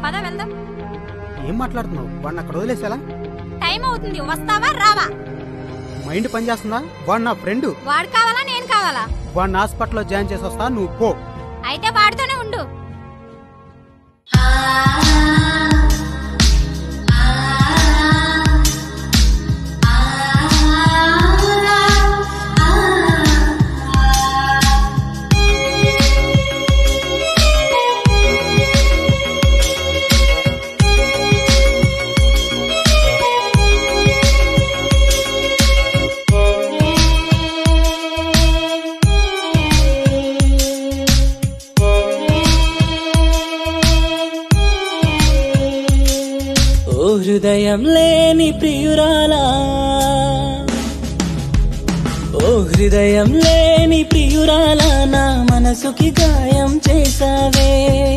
పద వెళ్దాం ఏం మాట్లాడుతున్నావు వాడిని అక్కడ వదిలేసేలా టైం అవుతుంది వస్తావా రావా మైండ్ పనిచేస్తుందా వాడు నా ఫ్రెండ్ వాడు కావాలా నేను కావాలా వాడిని హాస్పిటల్లో జాయిన్ చేసి వస్తా నువ్వు పో అయితే వాడితోనే ఉండు ఓ హృదయం లేని ప్రియురాలా ఓ హృదయం లేని ప్రియురాలా నా మనసుకి గాయం చేసావే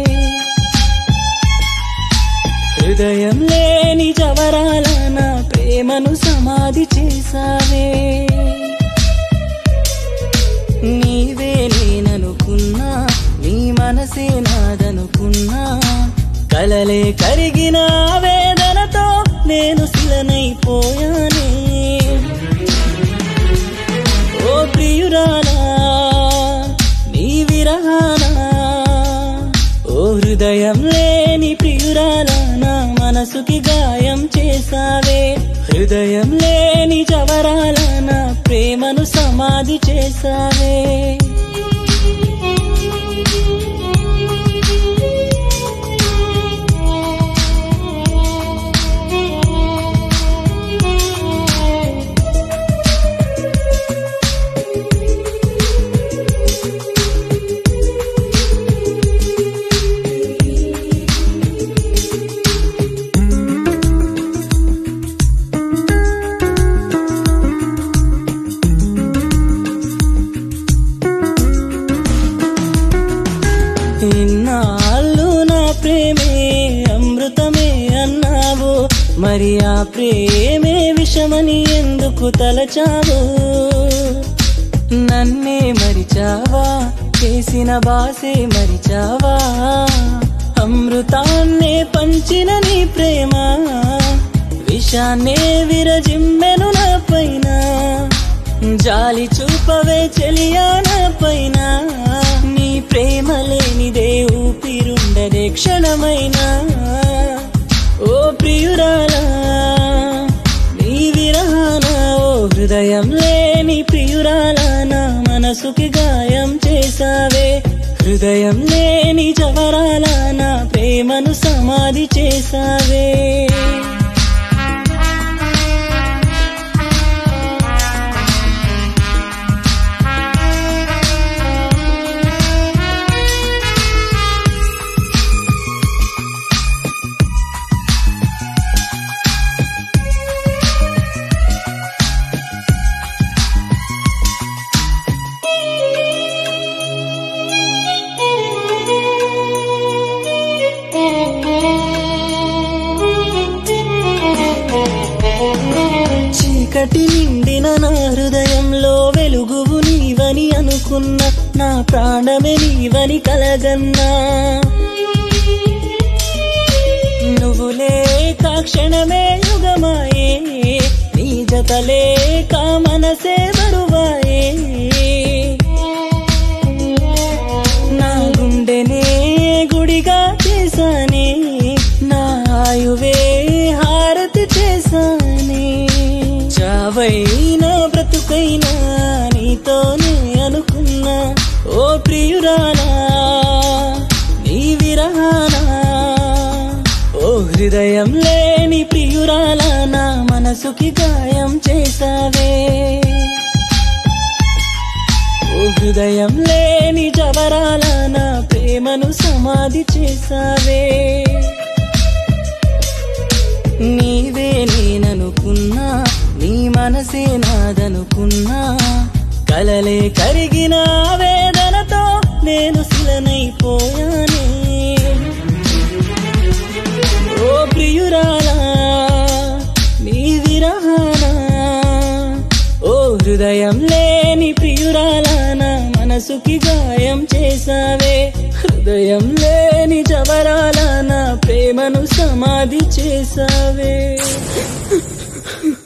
హృదయం లేని జవరాల నా ప్రేమను సమాధి చేసావే నీవే నేననుకున్నా నీ మనసే నాదనుకున్నా కలలే కరిగిన వేదనతో నేను శిలనైపోయానే ఓ ప్రియురాలా నీ విరహానా ఓ హృదయం లేని ప్రియురాలా నా మనసుకి గాయం చేసావే హృదయం లేని జవరాల నా ప్రేమను సమాధి చేసావే ఇన్నాళ్ళు నా ప్రేమే అమృతమే అన్నావు మరి ఆ ప్రేమే విషమని ఎందుకు తలచావు నన్నే మరిచావా చేసిన బాసే మరిచావా అమృతాన్నే పంచిన నీ ప్రేమ విషాన్నే విరజిమ్మెను నా పైన జాలి చూపవే చెలియా నా పైన నీ ప్రేమ లేనిదే ఊపిరుండదే క్షణమైనా ఓ ప్రియురాలా నీ విరహాన ఓ హృదయం లేని ప్రియురాలా నా మనసుకి గాయం చేసావే హృదయం లేని జవరాల నా ప్రేమను సమాధి చేసావే చీకటి నిండిన నా హృదయంలో వెలుగువు నీవని అనుకున్న నా ప్రాణమే నీవని కలగన్నా నువ్వు లేక క్షణమే యుగమాయే నీ జత లేక మనసే బరువాయే నా గుండెనే గుడిగా చేశానే నా ఆయువే హారతి చేశానే చావైనా బ్రతుకైనా నీతోనే అనుకున్నా ఓ ప్రియురాలా నీ విరహానా ఓ హృదయం లేని ప్రియురాలా నా మనసుకి గాయం చేసావే ఓ హృదయం లేని జవరాల నా ప్రేమను సమాధి చేసావే నీవే నేననుకున్నా నీ మనసే నాదనుకున్నా కలలే కరిగిన వేదనతో నేను శిలనైపోయానే ఓ ప్రియురాలా నీ విరహానా ఓ హృదయం లేని ప్రియురాలా నా మనసుకి గాయం చేసావే హృదయం లేని జవరాల నా ప్రేమ ప్రేమను సమాధి చేసావే